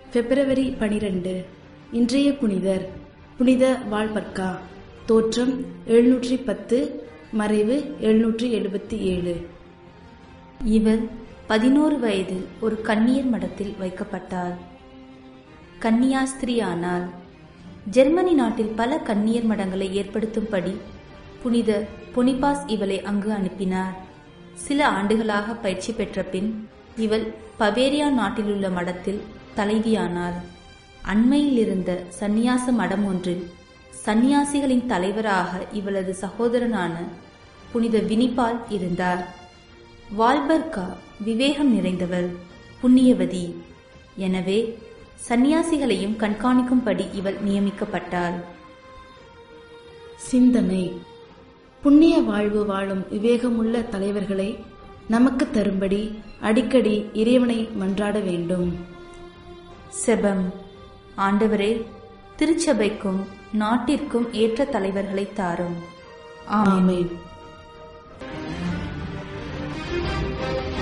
பிப்ரவரி பனிரெண்டு இன்றைய புனிதர் புனித வால்பர்கா தோற்றம் எழுநூற்றி பத்து மறைவு எழுநூற்றி எழுபத்தி ஏழு இவர் பதினோரு வயதில் ஒரு கன்னியர் மடத்தில் வைக்கப்பட்டார் கன்னியாஸ்திரி ஆனார் ஜெர்மனி நாட்டில் பல கன்னியர் மடங்களை ஏற்படுத்தும்படி புனித பொனிபாஸ் இவளை அங்கு அனுப்பினார் சில ஆண்டுகளாக பயிற்சி பெற்ற பின் இவள் பவேரியா நாட்டிலுள்ள மடத்தில் தலைவியானார் அண்மையில் இருந்த சந்நியாச மடம் ஒன்றில் சந்நியாசிகளின் தலைவராக இவளது சகோதரனான புனித வினிபால் இருந்தார் வால்பர்கா விவேகம் நிறைந்தவள் புண்ணியவதி எனவே சந்நியாசிகளையும் கண்காணிக்கும்படி இவள் நியமிக்கப்பட்டாள் சிந்தனை புண்ணிய வாழ்வு வாழும் விவேகமுள்ள தலைவர்களை நமக்கு தரும்படி அடிக்கடி இறைவனை மன்றாட வேண்டும் செபம் ஆண்டவரே திருச்சபைக்கும் நாட்டிற்கும் ஏற்ற தலைவர்களை தாரும் ஆமென் ஆமென்